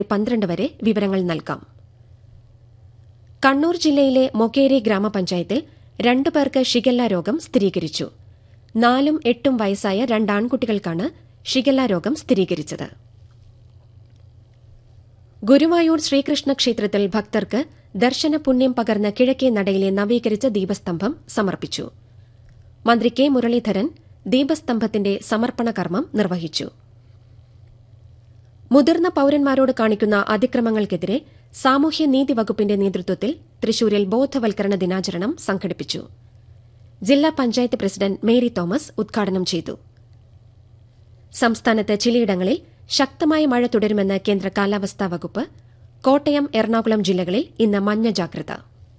പന്ത്രണ്ട് വരെ വിവരങ്ങൾ നൽകാം കണ്ണൂർ ജില്ലയിലെ മൊകേരി ഗ്രാമപഞ്ചായത്തിൽ രണ്ടു പേർക്ക് ഷിഗല്ല രോഗം സ്ഥിരീകരിച്ചു നാലും എട്ടും വയസ്സായ രണ്ട് ആൺകുട്ടികൾക്കാണ് ഷിഗല്ല രോഗം സ്ഥിരീകരിച്ചത് ഗുരുവായൂർ ശ്രീകൃഷ്ണ ക്ഷേത്രത്തിൽ ഭക്തർക്ക് ദർശന പുണ്യം പകർന്ന കിഴക്കേ നടയിലെ നവീകരിച്ച ദീപസ്തംഭം സമർപ്പിച്ചു മന്ത്രി കെ മുരളീധരൻ ദീപസ്തംഭത്തിന്റെ സമർപ്പണ കർമ്മം നിർവഹിച്ചു മുതിർന്ന പൌരന്മാരോട് കാണിക്കുന്ന അതിക്രമങ്ങൾക്കെതിരെ സാമൂഹ്യനീതി വകുപ്പിന്റെ നേതൃത്വത്തിൽ തൃശൂരിൽ ബോധവൽക്കരണ ദിനാചരണം സംഘടിപ്പിച്ചു ജില്ലാ പഞ്ചായത്ത് പ്രസിഡന്റ് മേരി തോമസ് ഉദ്ഘാടനം ചെയ്തു സംസ്ഥാനത്ത് ചിലയിടങ്ങളിൽ ശക്തമായ മഴ തുടരുമെന്ന് കേന്ദ്ര കാലാവസ്ഥാ വകുപ്പ് കോട്ടയം എറണാകുളം ജില്ലകളിൽ ഇന്ന് മഞ്ഞ ജാഗ്രത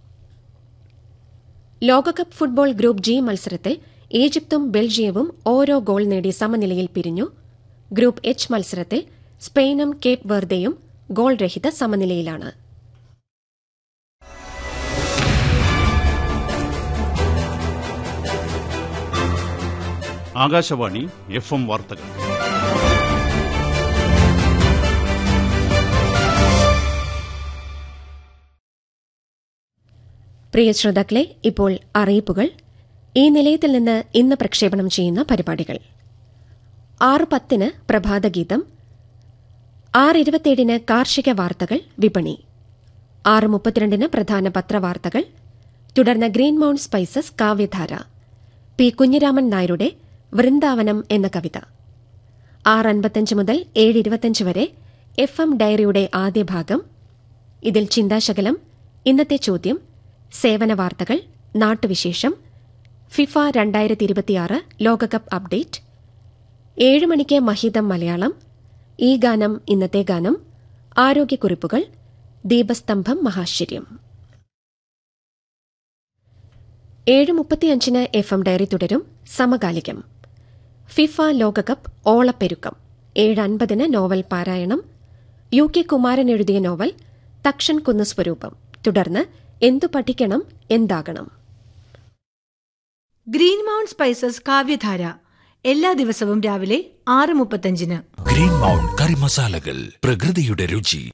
ലോകകപ്പ് ഫുട്ബോൾ ഗ്രൂപ്പ് ജി മത്സരത്തിൽ ഈജിപ്തും ബെൽജിയവും ഓരോ ഗോൾ നേടി സമനിലയിൽ പിരിഞ്ഞു ഗ്രൂപ്പ് എച്ച് മത്സരത്തിൽ സ്പെയിനും കേപ്പ് വെർദയും ഗോൾ രഹിത സമനിലയിലാണ് ആകാശവാണി എഫ് എം വാർത്തകൾ പ്രിയ ശ്രോതാക്കളെ ഇപ്പോൾ അറിയിപ്പുകൾ ഈ നിലയത്തിൽ നിന്ന് ഇന്ന് പ്രക്ഷേപണം ചെയ്യുന്ന പരിപാടികൾ ആറ് പത്തിന് പ്രഭാതഗീതം ആറ് ഇരുപത്തിയേഴിന് കാർഷിക വാർത്തകൾ വിപണി ആറ് മുപ്പത്തിരണ്ടിന് പ്രധാന പത്രവാർത്തകൾ തുടർന്ന് ഗ്രീൻ മൌണ്ട് സ്പൈസസ് കാവ്യധാര പി കുഞ്ഞിരാമൻ നായരുടെ വൃന്ദാവനം എന്ന കവിത ആറ് അൻപത്തഞ്ച് മുതൽ ഏഴ് ഇരുപത്തഞ്ച് വരെ എഫ് എം ഡയറിയുടെ ആദ്യ ഭാഗം ഇതിൽ ചിന്താശകലം ഇന്നത്തെ ചോദ്യം സേവന വാർത്തകൾ നാട്ടുവിശേഷം ഫിഫ രണ്ടായിരത്തി ഇരുപത്തിയാറ് ലോകകപ്പ് അപ്ഡേറ്റ് ഏഴ് മണിക്ക് മഹിതം മലയാളം ഈ ഗാനം ഇന്നത്തെ ഗാനം ആരോഗ്യക്കുറിപ്പുകൾ ദീപസ്തംഭം മഹാശ്ചര്യം ഏഴ് മുപ്പത്തിയഞ്ചിന് എഫ് എം ഡയറി തുടരും സമകാലികം ഫിഫ ലോകകപ്പ് ഓളപ്പെരുക്കം ഏഴ് അൻപതിന് നോവൽ പാരായണം യു കെ കുമാരൻ എഴുതിയ നോവൽ തക്ഷൻ കുന്ന് സ്വരൂപം തുടർന്ന് എന്തു പഠിക്കണം എന്താകണം ഗ്രീൻ മൗണ്ട് സ്പൈസസ് കാവ്യധാര എല്ലാ ദിവസവും രാവിലെ ആറ് മുപ്പത്തഞ്ചിന് ഗ്രീൻ മൗണ്ട് കറി മസാലകൾ പ്രകൃതിയുടെ രുചി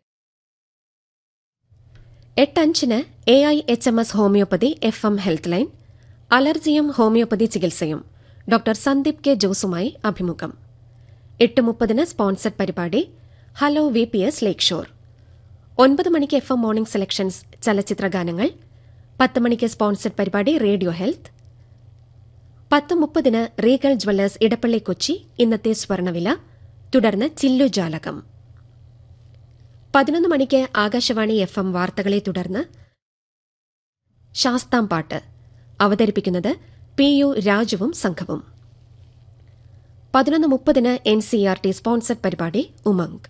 എട്ടഞ്ചിന് A I H M S homoeopathy F M health line അലർജിയും ഹോമിയോപ്പതി ചികിത്സയും ഡോക്ടർ സന്ദീപ് കെ ജോസുമായി അഭിമുഖം എട്ട് മുപ്പതിന് സ്പോൺസർഡ് പരിപാടി hello V P S Lakeshore ഒൻപത് മണിക്ക് എഫ് എം മോർണിംഗ് സെലക്ഷൻസ് ചലച്ചിത്ര ഗാനങ്ങൾ പത്ത് മണിക്ക് സ്പോൺസർഡ് പരിപാടി റേഡിയോ ഹെൽത്ത് പത്ത് മുപ്പതിന് റീഗൽ ജ്വല്ലേഴ്സ് ഇടപ്പള്ളി കൊച്ചി ഇന്നത്തെ സ്വർണവില തുടർന്ന് ചില്ലു ജാലകം പതിനൊന്ന് മണിക്ക് ആകാശവാണി എഫ് എം വാർത്തകളെ തുടർന്ന് ശാസ്താംപാട്ട് അവതരിപ്പിക്കുന്നത് പി യു രാജുവും സംഘവും പതിനൊന്ന് മുപ്പതിന് N C R T sponsored പരിപാടി ഉമംഗ്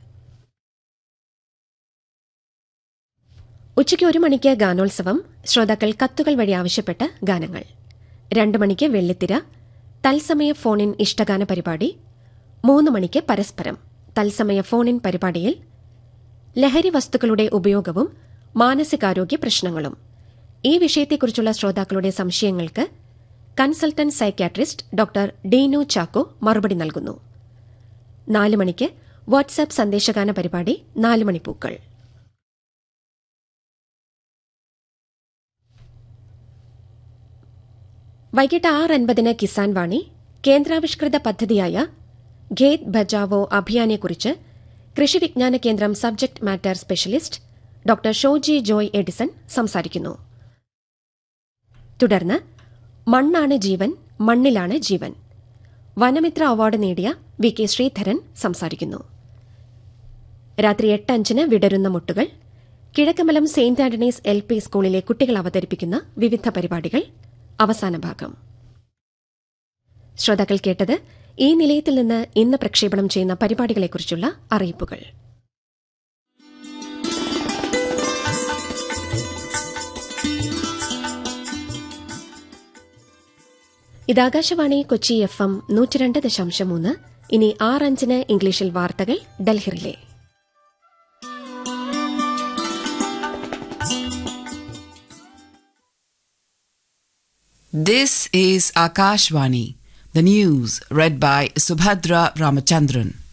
ഉച്ചയ്ക്ക് ഒരു മണിക്ക് ഗാനോത്സവം ശ്രോതാക്കൾ കത്തുകൾ വഴി ആവശ്യപ്പെട്ട ഗാനങ്ങൾ രണ്ട് മണിക്ക് വെള്ളിത്തിര തത്സമയ ഫോണിൻ ഇഷ്ടഗാന പരിപാടി മൂന്ന് മണിക്ക് പരസ്പരം തത്സമയ ഫോണിൻ പരിപാടിയിൽ ലഹരി വസ്തുക്കളുടെ ഉപയോഗവും മാനസികാരോഗ്യ പ്രശ്നങ്ങളും ഈ വിഷയത്തെക്കുറിച്ചുള്ള ശ്രോതാക്കളുടെ സംശയങ്ങൾക്ക് consultant psychiatrist doctor Deenu Chacko മറുപടി നൽകുന്നു നാല് മണിക്ക് വാട്സാപ്പ് സന്ദേശഗാന പരിപാടി നാല് മണിപ്പൂക്കൾ വൈകിട്ട് ആറ് അൻപതിന് കിസാൻ വാണി കേന്ദ്രാവിഷ്കൃത പദ്ധതിയായ ഖേത് ബജാവോ അഭിയാനെക്കുറിച്ച് Krishi Vijnana Kendram subject matter specialist doctor Shoji Joy Edison സംസാരിക്കുന്നു തുടർന്ന് മണ്ണാണ് ജീവൻ മണ്ണിലാണ് ജീവൻ വനമിത്ര അവാർഡ് നേടിയ വി കെ ശ്രീധരൻ സംസാരിക്കുന്നു രാത്രി എട്ട് അഞ്ചിന് വിടരുന്ന മുട്ടുകൾ കിഴക്കമലം സെയിന്റ് ആന്റണീസ് എൽ പി സ്കൂളിലെ കുട്ടികൾ അവതരിപ്പിക്കുന്ന വിവിധ പരിപാടികൾ അവസാന ഭാഗം ശ്രോതാക്കൾ കേട്ടത് ഈ നിലയത്തിൽ നിന്ന് ഇന്ന് പ്രക്ഷേപണം ചെയ്യുന്ന പരിപാടികളെക്കുറിച്ചുള്ള അറിയിപ്പുകൾ ഇത് ആകാശവാണി കൊച്ചി എഫ് എം നൂറ്റിരണ്ട് ദശാംശം മൂന്ന് ഇനി ആറഞ്ചിന് ഇംഗ്ലീഷിൽ വാർത്തകൾ ഡൽഹിറിലെ This is Akashvani, the news read by Subhadra Ramachandran.